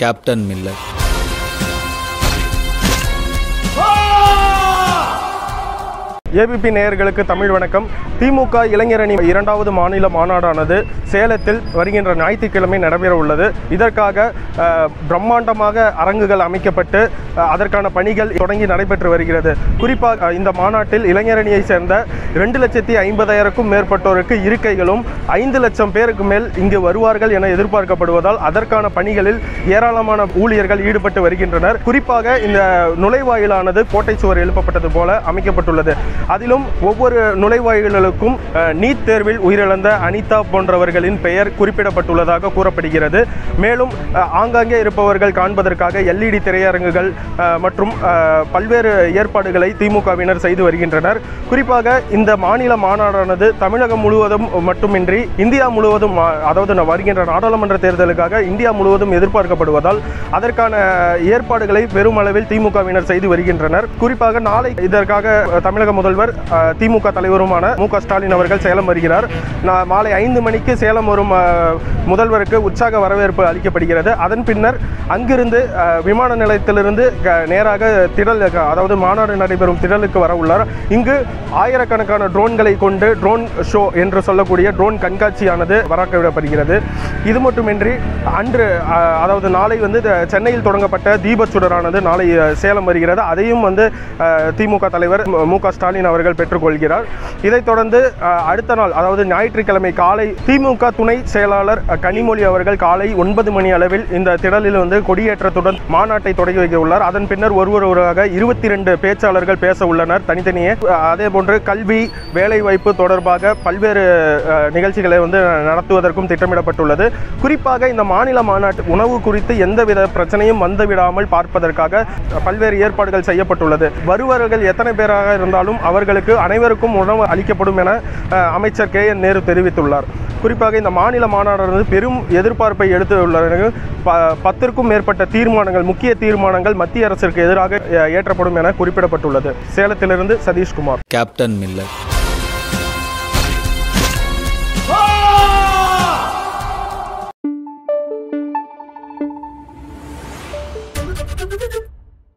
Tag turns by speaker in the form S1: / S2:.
S1: captain Miller
S2: ABP நேயர்களுக்கு தமிழ் வணக்கம் திமுக இளைஞரணி இரண்டாவது மாநில மாநாடானது சேலத்தில் வருகின்ற ஞாயிற்றுக்கிழமை நடைபெற உள்ளது இதற்காக அஹ், பிரம்மாண்டமாக அரங்குகள் அமைக்கப்பட்டு அஹ், அதற்கான பணிகள் தொடங்கி நடைபெற்று வருகிறது குறிப்பாக அஹ், இந்த மாநாட்டில் இளைஞரணியை சேர்ந்த ரெண்டு லட்சத்தி ஐம்பதாயிரக்கும் மேற்பட்டோருக்கு இருக்கைகளும் ஐந்து லட்சம் பேருக்கு மேல் இங்கு வருவார்கள் என எதிர்பார்க்கப்படுவதால் அதற்கான பணிகளில் ஏராளமான ஊழியர்கள் ஈடுபட்டு வருகின்றனர் குறிப்பாக இந்த நுழைவாயிலானது கோட்டை சுவர் எழுப்பப்பட்டது போல அமைக்கப்பட்டுள்ளது அதிலும் ஒவ்வொரு நுழைவாயில்களுக்கும் அஹ், நீட் தேர்வில் உயிரிழந்த அனிதா போன்றவர்களின் பெயர் குறிப்பிடப்பட்டுள்ளதாக கூறப்படுகிறது மேலும் அஹ், ஆங்காங்கே இருப்பவர்கள் காண்பதற்காக எல்இடி திரையரங்குகள் அஹ், மற்றும் அஹ், பல்வேறு ஏற்பாடுகளை திமுகவினர் செய்து வருகின்றனர் குறிப்பாக இந்த மாநில மாநாடானது தமிழகம் முழுவதும் மட்டுமின்றி இந்தியா முழுவதும் மா- அதாவது ந- வருகின்ற நாடாளுமன்ற தேர்தலுக்காக இந்தியா முழுவதும் எதிர்பார்க்கப்படுவதால் அதற்கான ஏற்பாடுகளை பெருமளவில் திமுகவினர் செய்து வருகின்றனர் குறிப்பாக நாளை இதற்காக அஹ், தமிழக முதல்வர் அஹ், திமுக தலைவருமான மு க ஸ்டாலின் அவர்கள் சேலம் வருகிறார் நா- மாலை ஐந்து மணிக்கு சேலம் வரும் அஹ், முதல்வருக்கு உற்சாக வரவேற்பு அளிக்கப்படுகிறது அதன் பின்னர் அங்கிருந்து அஹ், விமான நிலையத்திலிருந்து க- நேராக திடல் அதாவது மாநாடு நடைபெறும் திடலுக்கு வர உள்ளார் இங்கு ஆயிரக்கணக்கான ட்ரோன்களை கொண்டு ட்ரோன் ஷோ என்று சொல்லக்கூடிய ட்ரோன் கண்காட்சியானது வரவிடப்படுகிறது இது மட்டுமின்றி அன்று அஹ், அதாவது நாளை வந்து த- சென்னையில் தொடங்கப்பட்ட தீபச்சுடரானது நாளை அஹ், சேலம் வருகிறது அதையும் வந்து அஹ், திமுக தலைவர் மு- மு க ஸ்டாலின் அவர்கள் பெற்றுக்கொள்கிறார் இதைத் தொடர்ந்து அஹ், அடுத்த நாள் அதாவது ஞாயிற்றுக்கிழமை காலை திமுக துணை செயலாளர் அஹ், கனிமொழி அவர்கள் காலை ஒன்பது மணி அளவில் இந்த திடலில் வந்து கொடியேற்றத்துடன் மாநாட்டை தொடங்கி வைக்க உள்ளார் அதன் பின்னர் ஒருவர் ஒருவராக இருபத்தி ரெண்டு பேச்சாளர்கள் பேச உள்ளனர் தனித்தனியே அஹ், அதே போன்று கல்வி வேலைவாய்ப்பு தொடர்பாக பல்வேறு அஹ், நிகழ்ச்சிகளை வந்து நடத்துவதற்கும் திட்டமிடப்பட்டுள்ளது குறிப்பாக இந்த மாநில மாநாட்டு உணவு குறித்து எந்தவித பிரச்சனையும் வந்துவிடாமல் பார்ப்பதற்காக பல்வேறு ஏற்பாடுகள் செய்யப்பட்டுள்ளது வருபவர்கள் எத்தனை பேராக இருந்தாலும் அவர்களுக்கு அனைவருக்கும் உணவு அளிக்கப்படும் என அஹ், அமைச்சர் கே என் நேரு தெரிவித்துள்ளார் குறிப்பாக இந்த மாநில மாநாடானது பெரும் எதிர்பார்ப்பை எடுத்து உள்ளது ப பத்திற்கும் மேற்பட்ட தீர்மானங்கள் முக்கிய தீர்மானங்கள் மத்திய அரசிற்கு எதிராக அஹ், ஏற்றப்படும் என குறிப்பிடப்பட்டுள்ளது சேலத்திலிருந்து சதீஷ்குமார்
S1: கேப்டன் மில்லர்